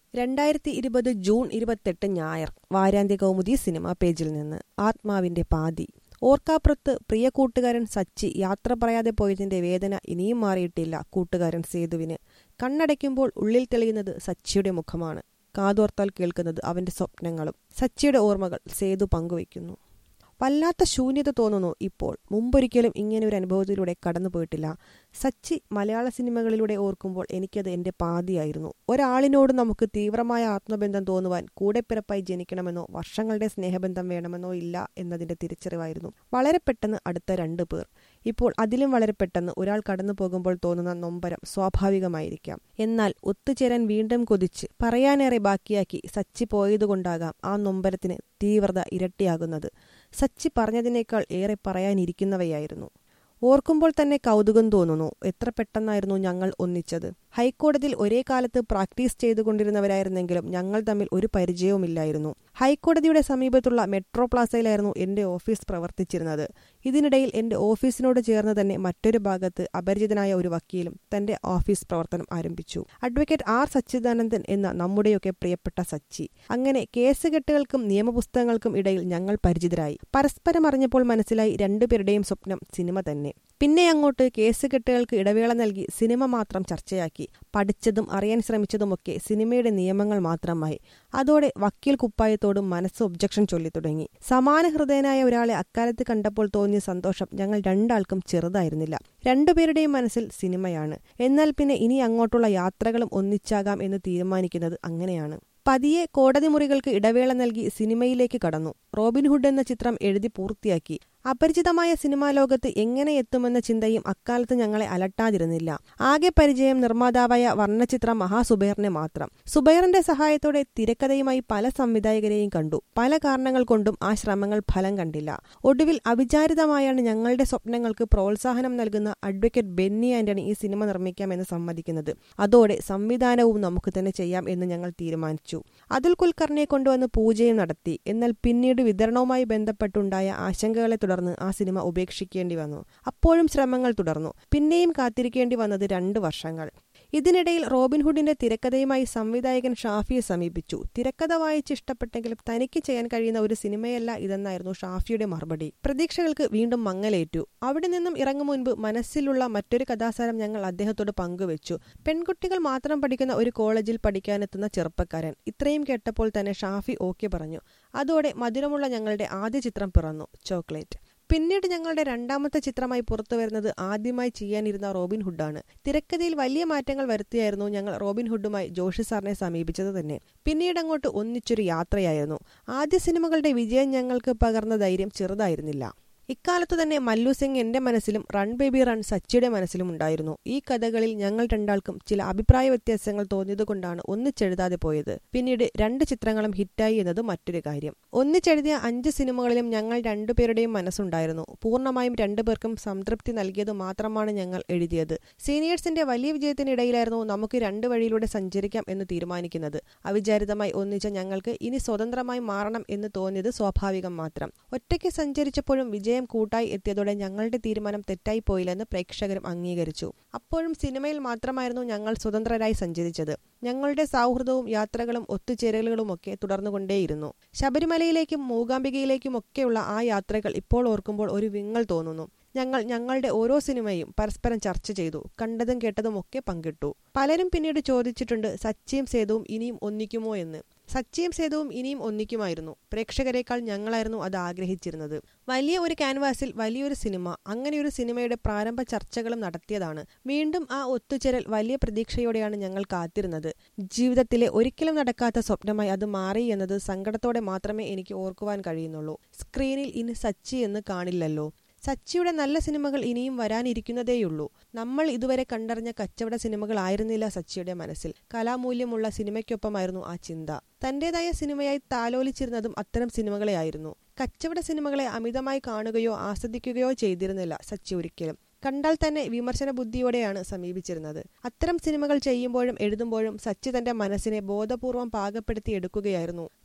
രണ്ടായിരത്തി ഇരുപത് ജൂൺ ഇരുപത്തെട്ട് ഞായർ വാരാന്ത്യ കൗമുദി സിനിമാ പേജിൽ നിന്ന് ആത്മാവിന്റെ പാതി ഓർക്കാപ്പുറത്ത് പ്രിയ കൂട്ടുകാരൻ സച്ചി യാത്ര പറയാതെ പോയതിന്റെ വേദന ഇനിയും മാറിയിട്ടില്ല കൂട്ടുകാരൻ സേതുവിന് കണ്ണടയ്ക്കുമ്പോൾ ഉള്ളിൽ തെളിയുന്നത് സച്ചിയുടെ മുഖമാണ് കാതോർത്താൽ കേൾക്കുന്നത് അവന്റെ സ്വപ്നങ്ങളും സച്ചിയുടെ ഓർമ്മകൾ സേതു പങ്കുവയ്ക്കുന്നു വല്ലാത്ത ശൂന്യത തോന്നുന്നു ഇപ്പോൾ മുമ്പൊരിക്കലും ഇങ്ങനെ ഒരു അനുഭവത്തിലൂടെ കടന്നുപോയിട്ടില്ല സച്ചി മലയാള സിനിമകളിലൂടെ ഓർക്കുമ്പോൾ എനിക്കത് എൻ്റെ പാതിയായിരുന്നു ഒരാളിനോട് നമുക്ക് തീവ്രമായ ആത്മബന്ധം തോന്നുവാൻ കൂടെപ്പിറപ്പായി ജനിക്കണമെന്നോ വർഷങ്ങളുടെ സ്നേഹബന്ധം വേണമെന്നോ ഇല്ല എന്നതിൻ്റെ തിരിച്ചറിവായിരുന്നു വളരെ പെട്ടെന്ന് അടുത്ത രണ്ടു പേർ ഇപ്പോൾ അതിലും വളരെ പെട്ടെന്ന് ഒരാൾ കടന്നു പോകുമ്പോൾ തോന്നുന്ന നൊമ്പരം സ്വാഭാവികമായിരിക്കാം എന്നാൽ ഒത്തുചേരാൻ വീണ്ടും കൊതിച്ച് പറയാനേറെ ബാക്കിയാക്കി സച്ചി പോയതുകൊണ്ടാകാം ആ നൊമ്പരത്തിന് തീവ്രത ഇരട്ടിയാകുന്നത് സച്ചി പറഞ്ഞതിനേക്കാൾ ഏറെ പറയാനിരിക്കുന്നവയായിരുന്നു ഓർക്കുമ്പോൾ തന്നെ കൗതുകം തോന്നുന്നു എത്ര പെട്ടെന്നായിരുന്നു ഞങ്ങൾ ഒന്നിച്ചത് ഹൈക്കോടതിയിൽ ഒരേ കാലത്ത് പ്രാക്ടീസ് ചെയ്തുകൊണ്ടിരുന്നവരായിരുന്നെങ്കിലും ഞങ്ങൾ തമ്മിൽ ഒരു പരിചയവുമില്ലായിരുന്നു ഹൈക്കോടതിയുടെ സമീപത്തുള്ള മെട്രോ പ്ലാസയിലായിരുന്നു എന്റെ ഓഫീസ് പ്രവർത്തിച്ചിരുന്നത് ഇതിനിടയിൽ എന്റെ ഓഫീസിനോട് ചേർന്ന് തന്നെ മറ്റൊരു ഭാഗത്ത് അപരിചിതനായ ഒരു വക്കീലും തന്റെ ഓഫീസ് പ്രവർത്തനം ആരംഭിച്ചു അഡ്വക്കേറ്റ് ആർ സച്ചിദാനന്ദൻ എന്ന നമ്മുടെയൊക്കെ പ്രിയപ്പെട്ട സച്ചി അങ്ങനെ കേസുകെട്ടുകൾക്കും നിയമപുസ്തകങ്ങൾക്കും ഇടയിൽ ഞങ്ങൾ പരിചിതരായി പരസ്പരം അറിഞ്ഞപ്പോൾ മനസ്സിലായി രണ്ടുപേരുടെയും സ്വപ്നം സിനിമ തന്നെ പിന്നെ അങ്ങോട്ട് കേസുകെട്ടുകൾക്ക് ഇടവേള നൽകി സിനിമ മാത്രം ചർച്ചയാക്കി പഠിച്ചതും അറിയാൻ ശ്രമിച്ചതുമൊക്കെ സിനിമയുടെ നിയമങ്ങൾ മാത്രമായി അതോടെ വക്കീൽ കുപ്പായത്തോടും മനസ്സ് ഒബ്ജക്ഷൻ ചൊല്ലി തുടങ്ങി സമാന ഹൃദയനായ ഒരാളെ അക്കാലത്ത് കണ്ടപ്പോൾ തോന്നിയ സന്തോഷം ഞങ്ങൾ രണ്ടാൾക്കും ചെറുതായിരുന്നില്ല രണ്ടുപേരുടെയും മനസ്സിൽ സിനിമയാണ് എന്നാൽ പിന്നെ ഇനി അങ്ങോട്ടുള്ള യാത്രകളും ഒന്നിച്ചാകാം എന്ന് തീരുമാനിക്കുന്നത് അങ്ങനെയാണ് പതിയെ കോടതി മുറികൾക്ക് ഇടവേള നൽകി സിനിമയിലേക്ക് കടന്നു റോബിൻഹുഡ് എന്ന ചിത്രം എഴുതി പൂർത്തിയാക്കി അപരിചിതമായ സിനിമാ ലോകത്ത് എങ്ങനെ എത്തുമെന്ന ചിന്തയും അക്കാലത്ത് ഞങ്ങളെ അലട്ടാതിരുന്നില്ല ആകെ പരിചയം നിർമ്മാതാവായ വർണ്ണചിത്രം മഹാസുബൈറിനെ മാത്രം സുബൈറിന്റെ സഹായത്തോടെ തിരക്കഥയുമായി പല സംവിധായകരെയും കണ്ടു പല കാരണങ്ങൾ കൊണ്ടും ആ ശ്രമങ്ങൾ ഫലം കണ്ടില്ല ഒടുവിൽ അവിചാരിതമായാണ് ഞങ്ങളുടെ സ്വപ്നങ്ങൾക്ക് പ്രോത്സാഹനം നൽകുന്ന അഡ്വക്കേറ്റ് ബെന്നി ആന്റണി ഈ സിനിമ നിർമ്മിക്കാമെന്ന് സമ്മതിക്കുന്നത് അതോടെ സംവിധാനവും നമുക്ക് തന്നെ ചെയ്യാം എന്ന് ഞങ്ങൾ തീരുമാനിച്ചു അതുൽ കുൽക്കർണിയെ കൊണ്ടുവന്ന് പൂജയും നടത്തി എന്നാൽ പിന്നീട് വിതരണവുമായി ബന്ധപ്പെട്ടുണ്ടായ ആശങ്കകളെ തുടർന്ന് ആ സിനിമ ഉപേക്ഷിക്കേണ്ടി വന്നു അപ്പോഴും ശ്രമങ്ങൾ തുടർന്നു പിന്നെയും കാത്തിരിക്കേണ്ടി വന്നത് രണ്ട് വർഷങ്ങൾ ഇതിനിടയിൽ റോബിൻഹുഡിന്റെ തിരക്കഥയുമായി സംവിധായകൻ ഷാഫിയെ സമീപിച്ചു തിരക്കഥ വായിച്ച് ഇഷ്ടപ്പെട്ടെങ്കിലും തനിക്ക് ചെയ്യാൻ കഴിയുന്ന ഒരു സിനിമയല്ല ഇതെന്നായിരുന്നു ഷാഫിയുടെ മറുപടി പ്രതീക്ഷകൾക്ക് വീണ്ടും മങ്ങലേറ്റു അവിടെ നിന്നും ഇറങ്ങും മുൻപ് മനസ്സിലുള്ള മറ്റൊരു കഥാസാരം ഞങ്ങൾ അദ്ദേഹത്തോട് പങ്കുവച്ചു പെൺകുട്ടികൾ മാത്രം പഠിക്കുന്ന ഒരു കോളേജിൽ പഠിക്കാനെത്തുന്ന ചെറുപ്പക്കാരൻ ഇത്രയും കേട്ടപ്പോൾ തന്നെ ഷാഫി ഓക്കെ പറഞ്ഞു അതോടെ മധുരമുള്ള ഞങ്ങളുടെ ആദ്യ ചിത്രം പിറന്നു ചോക്ലേറ്റ് പിന്നീട് ഞങ്ങളുടെ രണ്ടാമത്തെ ചിത്രമായി പുറത്തു വരുന്നത് ആദ്യമായി ചെയ്യാനിരുന്ന റോബിൻ ഹുഡാണ് തിരക്കഥയിൽ വലിയ മാറ്റങ്ങൾ വരുത്തിയായിരുന്നു ഞങ്ങൾ റോബിൻ ഹുഡുമായി ജോഷി സാറിനെ സമീപിച്ചത് തന്നെ പിന്നീട് അങ്ങോട്ട് ഒന്നിച്ചൊരു യാത്രയായിരുന്നു ആദ്യ സിനിമകളുടെ വിജയം ഞങ്ങൾക്ക് പകർന്ന ധൈര്യം ചെറുതായിരുന്നില്ല ഇക്കാലത്തു തന്നെ മല്ലു സിംഗ് എന്റെ മനസ്സിലും റൺ ബേബി റൺ സച്ചിയുടെ മനസ്സിലും ഉണ്ടായിരുന്നു ഈ കഥകളിൽ ഞങ്ങൾ രണ്ടാൾക്കും ചില അഭിപ്രായ വ്യത്യാസങ്ങൾ തോന്നിയതുകൊണ്ടാണ് ഒന്നിച്ചെഴുതാതെ പോയത് പിന്നീട് രണ്ട് ചിത്രങ്ങളും ഹിറ്റായി എന്നത് മറ്റൊരു കാര്യം ഒന്നിച്ചെഴുതിയ അഞ്ച് സിനിമകളിലും ഞങ്ങൾ രണ്ടുപേരുടെയും മനസ്സുണ്ടായിരുന്നു പൂർണ്ണമായും രണ്ടുപേർക്കും സംതൃപ്തി നൽകിയത് മാത്രമാണ് ഞങ്ങൾ എഴുതിയത് സീനിയേഴ്സിന്റെ വലിയ വിജയത്തിനിടയിലായിരുന്നു നമുക്ക് രണ്ട് വഴിയിലൂടെ സഞ്ചരിക്കാം എന്ന് തീരുമാനിക്കുന്നത് അവിചാരിതമായി ഒന്നിച്ച ഞങ്ങൾക്ക് ഇനി സ്വതന്ത്രമായി മാറണം എന്ന് തോന്നിയത് സ്വാഭാവികം മാത്രം ഒറ്റയ്ക്ക് സഞ്ചരിച്ചപ്പോഴും വിജയം കൂട്ടായി എത്തിയതോടെ ഞങ്ങളുടെ തീരുമാനം തെറ്റായി പോയില്ലെന്ന് പ്രേക്ഷകരും അംഗീകരിച്ചു അപ്പോഴും സിനിമയിൽ മാത്രമായിരുന്നു ഞങ്ങൾ സ്വതന്ത്രരായി സഞ്ചരിച്ചത് ഞങ്ങളുടെ സൗഹൃദവും യാത്രകളും ഒത്തുചേരലുകളുമൊക്കെ തുടർന്നുകൊണ്ടേയിരുന്നു ശബരിമലയിലേക്കും മൂകാംബികയിലേക്കും ഒക്കെയുള്ള ആ യാത്രകൾ ഇപ്പോൾ ഓർക്കുമ്പോൾ ഒരു വിങ്ങൽ തോന്നുന്നു ഞങ്ങൾ ഞങ്ങളുടെ ഓരോ സിനിമയും പരസ്പരം ചർച്ച ചെയ്തു കണ്ടതും കേട്ടതും ഒക്കെ പങ്കിട്ടു പലരും പിന്നീട് ചോദിച്ചിട്ടുണ്ട് സച്ചിയും സേതുവും ഇനിയും ഒന്നിക്കുമോ എന്ന് സച്ചിയും സേതുവും ഇനിയും ഒന്നിക്കുമായിരുന്നു പ്രേക്ഷകരെക്കാൾ ഞങ്ങളായിരുന്നു അത് ആഗ്രഹിച്ചിരുന്നത് വലിയ ഒരു ക്യാൻവാസിൽ വലിയൊരു സിനിമ അങ്ങനെയൊരു സിനിമയുടെ പ്രാരംഭ ചർച്ചകളും നടത്തിയതാണ് വീണ്ടും ആ ഒത്തുചേരൽ വലിയ പ്രതീക്ഷയോടെയാണ് ഞങ്ങൾ കാത്തിരുന്നത് ജീവിതത്തിലെ ഒരിക്കലും നടക്കാത്ത സ്വപ്നമായി അത് മാറി എന്നത് സങ്കടത്തോടെ മാത്രമേ എനിക്ക് ഓർക്കുവാൻ കഴിയുന്നുള്ളൂ സ്ക്രീനിൽ ഇനി സച്ചി എന്ന് കാണില്ലല്ലോ സച്ചിയുടെ നല്ല സിനിമകൾ ഇനിയും വരാനിരിക്കുന്നതേയുള്ളൂ നമ്മൾ ഇതുവരെ കണ്ടറിഞ്ഞ കച്ചവട സിനിമകളായിരുന്നില്ല സച്ചിയുടെ മനസ്സിൽ കലാമൂല്യമുള്ള സിനിമയ്ക്കൊപ്പമായിരുന്നു ആ ചിന്ത തന്റേതായ സിനിമയായി താലോലിച്ചിരുന്നതും അത്തരം സിനിമകളെയായിരുന്നു കച്ചവട സിനിമകളെ അമിതമായി കാണുകയോ ആസ്വദിക്കുകയോ ചെയ്തിരുന്നില്ല സച്ചി ഒരിക്കലും കണ്ടാൽ തന്നെ വിമർശന ബുദ്ധിയോടെയാണ് സമീപിച്ചിരുന്നത് അത്തരം സിനിമകൾ ചെയ്യുമ്പോഴും എഴുതുമ്പോഴും സച്ചി തന്റെ മനസ്സിനെ ബോധപൂർവം പാകപ്പെടുത്തി എടുക്കുകയായിരുന്നു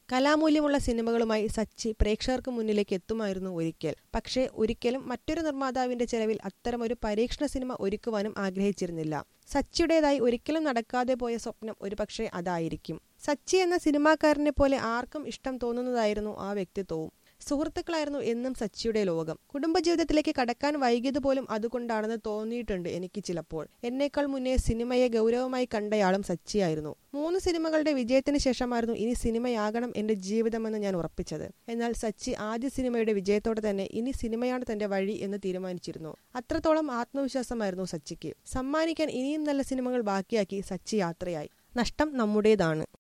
കലാമൂല്യമുള്ള സിനിമകളുമായി സച്ചി പ്രേക്ഷകർക്ക് മുന്നിലേക്ക് എത്തുമായിരുന്നു ഒരിക്കൽ പക്ഷേ ഒരിക്കലും മറ്റൊരു നിർമ്മാതാവിന്റെ ചെലവിൽ അത്തരമൊരു പരീക്ഷണ സിനിമ ഒരുക്കുവാനും ആഗ്രഹിച്ചിരുന്നില്ല സച്ചിയുടേതായി ഒരിക്കലും നടക്കാതെ പോയ സ്വപ്നം ഒരുപക്ഷെ അതായിരിക്കും സച്ചി എന്ന സിനിമാക്കാരനെ പോലെ ആർക്കും ഇഷ്ടം തോന്നുന്നതായിരുന്നു ആ വ്യക്തിത്വവും സുഹൃത്തുക്കളായിരുന്നു എന്നും സച്ചിയുടെ ലോകം കുടുംബജീവിതത്തിലേക്ക് കടക്കാൻ വൈകിയത് പോലും അതുകൊണ്ടാണെന്ന് തോന്നിയിട്ടുണ്ട് എനിക്ക് ചിലപ്പോൾ എന്നേക്കാൾ മുന്നേ സിനിമയെ ഗൗരവമായി കണ്ടയാളും സച്ചിയായിരുന്നു മൂന്ന് സിനിമകളുടെ വിജയത്തിന് ശേഷമായിരുന്നു ഇനി സിനിമയാകണം എന്റെ ജീവിതമെന്ന് ഞാൻ ഉറപ്പിച്ചത് എന്നാൽ സച്ചി ആദ്യ സിനിമയുടെ വിജയത്തോടെ തന്നെ ഇനി സിനിമയാണ് തന്റെ വഴി എന്ന് തീരുമാനിച്ചിരുന്നു അത്രത്തോളം ആത്മവിശ്വാസമായിരുന്നു സച്ചിക്ക് സമ്മാനിക്കാൻ ഇനിയും നല്ല സിനിമകൾ ബാക്കിയാക്കി സച്ചി യാത്രയായി നഷ്ടം നമ്മുടേതാണ്